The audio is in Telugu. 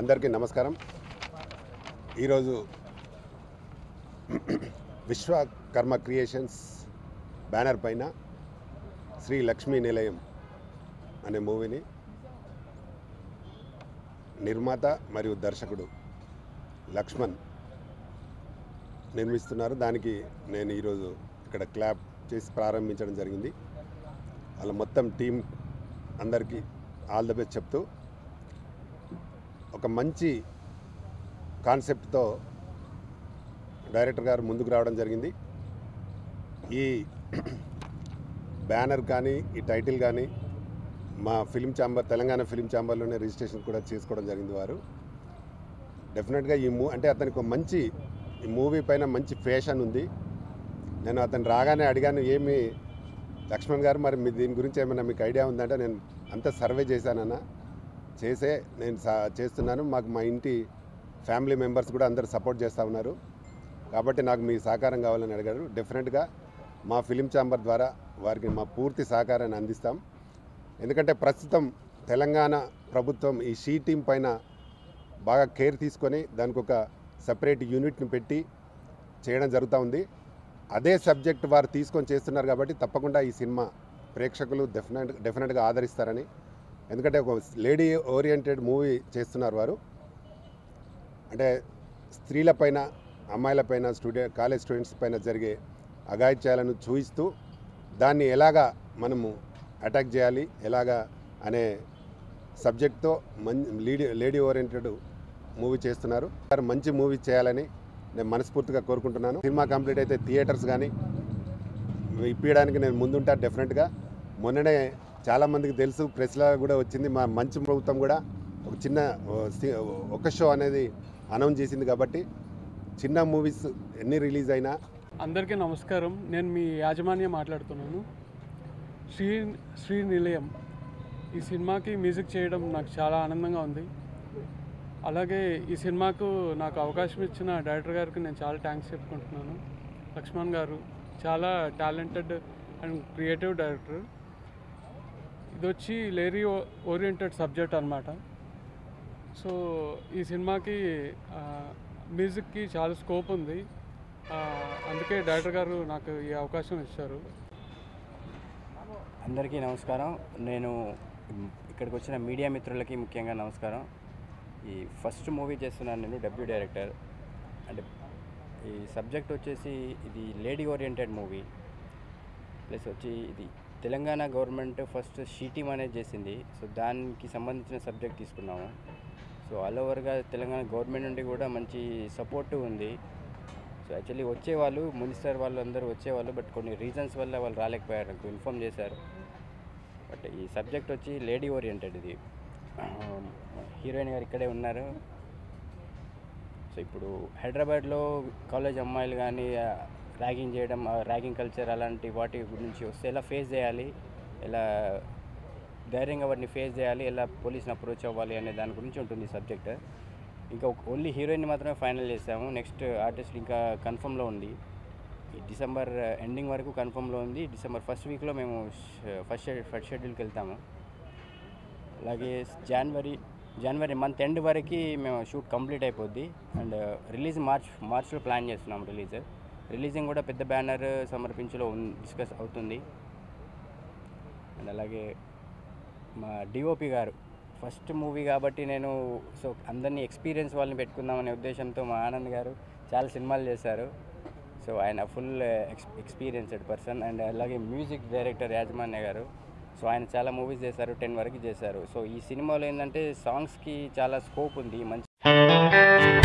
అందరికీ నమస్కారం ఈరోజు విశ్వకర్మ క్రియేషన్స్ బ్యానర్ పైన శ్రీ లక్ష్మీ నిలయం అనే మూవీని నిర్మాత మరియు దర్శకుడు లక్ష్మణ్ నిర్మిస్తున్నారు దానికి నేను ఈరోజు ఇక్కడ క్లాప్ చేసి ప్రారంభించడం జరిగింది వాళ్ళ మొత్తం టీం అందరికీ ఆల్ ద బెస్ట్ చెప్తూ ఒక మంచి కాన్సెప్ట్తో డైరెక్టర్ గారు ముందుకు రావడం జరిగింది ఈ బ్యానర్ కానీ ఈ టైటిల్ కానీ మా ఫిలిం ఛాంబర్ తెలంగాణ ఫిలిం ఛాంబర్లోనే రిజిస్ట్రేషన్ కూడా చేసుకోవడం జరిగింది వారు డెఫినెట్గా ఈ మూ అంటే అతనికి ఒక మంచి ఈ మూవీ పైన మంచి ఫ్యాషన్ ఉంది నేను అతను రాగానే అడిగాను ఏమి లక్ష్మణ్ గారు మరి మీ దీని గురించి ఏమైనా మీకు ఐడియా ఉందంటే నేను అంతా సర్వే చేశానన్న చేసే నేను సా- చేస్తున్నాను మాకు మా ఇంటి ఫ్యామిలీ మెంబర్స్ కూడా అందరు సపోర్ట్ చేస్తూ ఉన్నారు కాబట్టి నాకు మీ సహకారం కావాలని అడిగారు డెఫినెట్గా మా ఫిలిం ఛాంబర్ ద్వారా వారికి మా పూర్తి సహకారాన్ని అందిస్తాం ఎందుకంటే ప్రస్తుతం తెలంగాణ ప్రభుత్వం ఈ షీ టీం పైన బాగా కేర్ తీసుకొని దానికి ఒక సపరేట్ యూనిట్ని పెట్టి చేయడం జరుగుతూ ఉంది అదే సబ్జెక్ట్ వారు తీసుకొని చేస్తున్నారు కాబట్టి తప్పకుండా ఈ సినిమా ప్రేక్షకులు డెఫినెట్ డెఫినెట్గా ఆదరిస్తారని ఎందుకంటే ఒక లేడీ ఓరియంటెడ్ మూవీ చేస్తున్నారు వారు అంటే స్త్రీలపైన అమ్మాయిలపైన స్టూడెంట్ కాలేజ్ స్టూడెంట్స్ పైన జరిగే అఘాయిత్యాలను చూపిస్తూ దాన్ని ఎలాగా మనము అటాక్ చేయాలి ఎలాగా అనే సబ్జెక్ట్తో మం లేడీ లేడీ ఓరియంటెడ్ మూవీ చేస్తున్నారు వారు మంచి మూవీ చేయాలని నేను మనస్ఫూర్తిగా కోరుకుంటున్నాను సినిమా కంప్లీట్ అయితే థియేటర్స్ కానీ ఇప్పించడానికి నేను ముందుంటా డెఫినెట్గా మొన్ననే చాలామందికి తెలుసు ప్రెస్లో కూడా వచ్చింది మా మంచి ప్రభుత్వం కూడా ఒక చిన్న ఓ, సి- ఒక షో అనేది అనౌన్స్ చేసింది కాబట్టి చిన్న మూవీస్ ఎన్ని రిలీజ్ అయినా అందరికీ నమస్కారం నేను మీ యాజమాన్యం మాట్లాడుతున్నాను శ్రీ శ్రీ నిలయం ఈ సినిమాకి మ్యూజిక్ చేయడం నాకు చాలా ఆనందంగా ఉంది అలాగే ఈ సినిమాకు నాకు అవకాశం ఇచ్చిన డైరెక్టర్ గారికి నేను చాలా థ్యాంక్స్ చెప్పుకుంటున్నాను లక్ష్మణ్ గారు చాలా టాలెంటెడ్ అండ్ క్రియేటివ్ డైరెక్టర్ ఇది వచ్చి లేరీ ఓరియంటెడ్ సబ్జెక్ట్ అనమాట సో ఈ సినిమాకి ఆ, మ్యూజిక్కి చాలా స్కోప్ ఉంది ఆ, అందుకే డైరెక్టర్ గారు నాకు ఈ అవకాశం ఇచ్చారు అందరికీ నమస్కారం నేను ఇక్కడికి వచ్చిన మీడియా మిత్రులకి ముఖ్యంగా నమస్కారం ఈ ఫస్ట్ మూవీ చేస్తున్నాను నేను డెబ్యూ డైరెక్టర్ అంటే ఈ సబ్జెక్ట్ వచ్చేసి ఇది లేడీ ఓరియంటెడ్ మూవీ ప్లస్ వచ్చి ఇది తెలంగాణ గవర్నమెంట్ ఫస్ట్ షీటీమ్ అనేది చేసింది సో దానికి సంబంధించిన సబ్జెక్ట్ తీసుకున్నాము సో ఆల్ ఓవర్గా తెలంగాణ గవర్నమెంట్ నుండి కూడా మంచి సపోర్ట్ ఉంది సో యాక్చువల్లీ వచ్చేవాళ్ళు మినిస్టర్ వాళ్ళు అందరూ వచ్చేవాళ్ళు బట్ కొన్ని రీజన్స్ వల్ల వాళ్ళు రాలేకపోయారు నాకు ఇన్ఫామ్ చేశారు బట్ ఈ సబ్జెక్ట్ వచ్చి లేడీ ఓరియంటెడ్ ఇది హీరోయిన్ గారు ఇక్కడే ఉన్నారు సో ఇప్పుడు హైదరాబాద్లో కాలేజ్ అమ్మాయిలు కానీ ర్యాగింగ్ చేయడం ర్యాగింగ్ కల్చర్ అలాంటి వాటి గురించి వస్తే ఎలా ఫేస్ చేయాలి ఎలా ధైర్యంగా వాటిని ఫేస్ చేయాలి ఎలా పోలీస్ని అప్రోచ్ అవ్వాలి అనే దాని గురించి ఉంటుంది సబ్జెక్ట్ ఇంకా ఓన్లీ హీరోయిన్ మాత్రమే ఫైనల్ చేసాము నెక్స్ట్ ఆర్టిస్ట్ ఇంకా కన్ఫర్మ్లో ఉంది ఈ డిసెంబర్ ఎండింగ్ వరకు కన్ఫర్మ్లో ఉంది డిసెంబర్ ఫస్ట్ వీక్లో మేము ఫస్ట్ ఫస్ట్ షెడ్యూల్కి వెళ్తాము అలాగే జనవరి జనవరి మంత్ ఎండ్ వరకు మేము షూట్ కంప్లీట్ అయిపోద్ది అండ్ రిలీజ్ మార్చ్ మార్చ్లో ప్లాన్ చేస్తున్నాం రిలీజ్ రిలీజింగ్ కూడా పెద్ద బ్యానర్ సమర్పించులో డిస్కస్ అవుతుంది అండ్ అలాగే మా డిఓపి గారు ఫస్ట్ మూవీ కాబట్టి నేను సో అందరినీ ఎక్స్పీరియన్స్ వాళ్ళని పెట్టుకుందామనే ఉద్దేశంతో మా ఆనంద్ గారు చాలా సినిమాలు చేశారు సో ఆయన full ex experienced person and అలాగే మ్యూజిక్ డైరెక్టర్ యాజమాన్య గారు సో ఆయన చాలా మూవీస్ చేశారు టెన్ వరకు చేశారు సో ఈ సినిమాలో ఏంటంటే సాంగ్స్కి చాలా స్కోప్ ఉంది మంచి